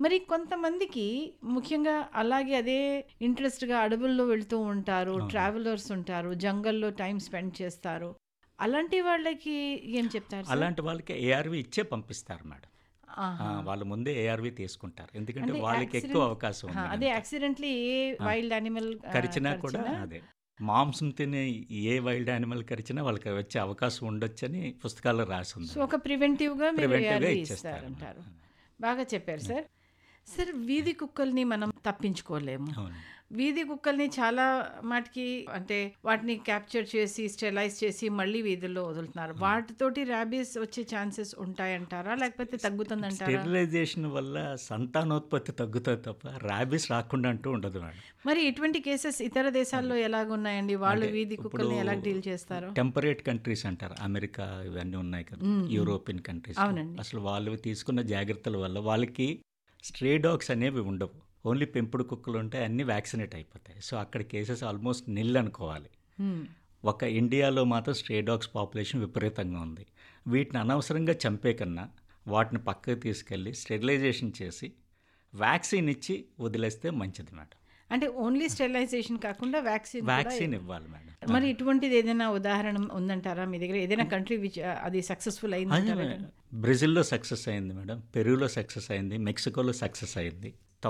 మరి కొంతమందికి ముఖ్యంగా అలాగే అదే ఇంట్రెస్ట్‌గా అడవుల్లో వెళ్తూ ఉంటారు. అవును. ట్రావెలర్స్ ఉంటారు. జంగల్‌లో టైమ్ స్పెండ్ చేస్తారు. అలాంటి వాళ్ళకి ఏం చెప్తారు సార్? అలాంటి వాళ్ళకి ఏఆర్‌వి ఇచ్చే పంపిస్తారు మేడం. ఆ! ఆహా! వాళ్ళు ముందే ఏఆర్‌వి తీసుకుంటారు. ఎందుకంటే అంటే వాళ్ళకి ఎక్కువ యాక్సిడెంట్ అవకాశం ఆ! ఉంది అదే గనుక. యాక్సిడెంట్‌లీ ఏ ఆ! వైల్డ్ యానిమల్ ఆహ్, కరిచినా కూడా కరిచినా అదే. మాంసం తినే ఏ వైల్డ్ యానిమల్ కరిచినా వాళ్ళకి వచ్చే అవకాశం ఉండొచ్చని పుస్తకాల్లో సో, రాసుంది. ఒక ప్రివెంటివ్‌గా మీరు ప్రివెంటివ్‌గా ఏఆర్‌వి ఇచ్చేస్తారు. ఇస్తారంటారు. హ్మ్. బాగా చెప్పారు హ్మ్. సార్. సార్ వీధి కుక్కల్ని మనం తప్పించుకోలేము. అవును. వీధి కుక్కల్ని చాలా మటికి అంటే వాటిని క్యాప్చర్ చేసి, స్టెరిలైజ్ చేసి మళ్ళీ వీధుల్లో వదులుతున్నారు. అవును. వాటితోటి ర్యాబీస్ వచ్చే ఛాన్సెస్ ఉంటాయంటారా? లేకపోతే తగ్గుతుందంటారా? స్టెరిలైజేషన్ వల్ల సంతానోత్పత్తి తగ్గుతది తప్ప ర్యాబీస్ రాకుండా అంటూ ఉండదు మేడం. మరి ఇటువంటి కేసెస్ ఇతర దేశాల్లో అది. ఎలాగున్నాయండి? వాళ్ళు అంటే వీధి ఇప్పుడు కుక్కల్ని ఎలా డీల్ చేస్తారో? టెంపరేట్ కంట్రీస్ అంటారు. అమెరికా ఇవన్నీ ఉన్నాయి కదా! హ్మ్. హ్మ్. యూరోపియన్ కంట్రీస్‌లో. అవునండి. అసలు వాళ్ళు తీసుకున్న జాగ్రత్తల వల్ల వాళ్ళకి స్ట్రే డాగ్స్ అనేవి ఉండవు. ఓన్లీ పెంపుడు కుక్కలు ఉంటాయి. అన్నీ వ్యాక్సినేట్ అయిపోతాయి. సో, అక్కడ కేసెస్ ఆల్మోస్ట్ నిల్ అనుకోవాలి. హ్మ్. ఒక ఇండియాలో మాత్రం స్ట్రే డాగ్స్ పాపులేషన్ విపరీతంగా ఉంది. వీటిని అనవసరంగా చంపే కన్నా వాటిని పక్కకు తీసుకెళ్ళి స్టెరిలైజేషన్ చేసి వ్యాక్సిన్ ఇచ్చి వదిలేస్తే మంచిది మేడం. అంటే ఓన్లీ స్టెరిలైజేషన్ కాకుండా వ్యాక్సిన్ కూడా వ్యాక్సిన్ ఇవ్వాలి మేడం. మరి ఆ! ఇటువంటిది ఏదైనా ఉదాహరణ ఉందంటారా మీ దగ్గర? ఏదైనా కంట్రీ విచ్ అది సక్సెస్‌ఫుల్ అదే అయిందంటారా? మేడం. బ్రెజిల్‌లో సక్సెస్ అయింది మేడం. పెరూలో సక్సెస్ అయింది. మెక్సికోలో సక్సెస్ అయింది.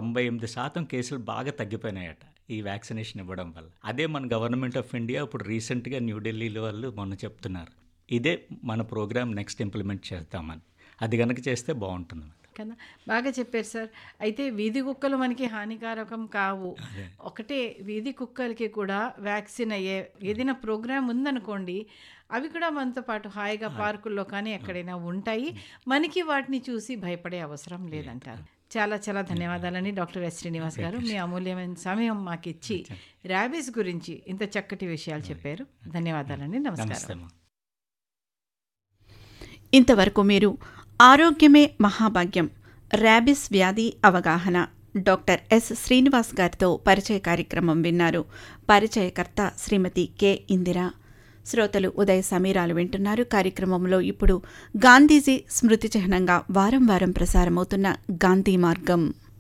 98% కేసులు బాగా తగ్గిపోయినాయట. ఈ వ్యాక్సినేషన్ ఇవ్వడం వల్ల. అదే మన గవర్నమెంట్ ఆఫ్ ఇండియా ఇప్పుడు రీసెంట్‌గా న్యూఢిల్లీలో వాళ్ళు మొన్న చెప్తున్నారు. ఇదే మన ప్రోగ్రామ్ నెక్స్ట్ ఇంప్లిమెంట్ చేద్దామని. అది గనక చేస్తే బావుంటుంది మేడం. కదా! బాగా చెప్పారు సార్. అయితే వీధి కుక్కలు మనకి హానికారకం కావు. అదే. ఒకటే వీధి కుక్కలకి కూడా వ్యాక్సిన్ అయ్యే ఏదైనా ప్రోగ్రామ్ ఉందనుకోండి, అవి కూడా మనతో పాటు హాయిగా హాయ్. పార్కుల్లో కానీ హ్మ్. ఎక్కడైనా ఉంటాయి. హ్మ్. మనకి వాటిని చూసి భయపడే అవసరం లేదు. లేదంటారు. చాలా చాలా ధన్యవాదాలండి డాక్టర్ ఎస్. శ్రీనివాస్ థాంక్ గారు. యూ మీ సార్. అమూల్యమైన సమయం మాకిచ్చి అచ్చా! ర్యాబీస్ గురించి ఇంత చక్కటి విషయాలు అదే. చెప్పారు. హ్మ్. ధన్యవాదాలండి. నమస్తే నమస్కారం. అమ్మా. ఇంతవరకు మీరు ఆరోగ్యమే మహాభాగ్యం ర్యాబిస్ వ్యాధి అవగాహన డాక్టర్ ఎస్ శ్రీనివాస్ గారితో పరిచయ కార్యక్రమం విన్నారు పరిచయకర్త శ్రీమతి కె ఇందిర శ్రోతలు ఉదయ సమీరాలు వింటున్నారు కార్యక్రమంలో ఇప్పుడు గాంధీజీ స్మృతి చిహ్నంగా వారం వారం ప్రసారమవుతున్న గాంధీ మార్గం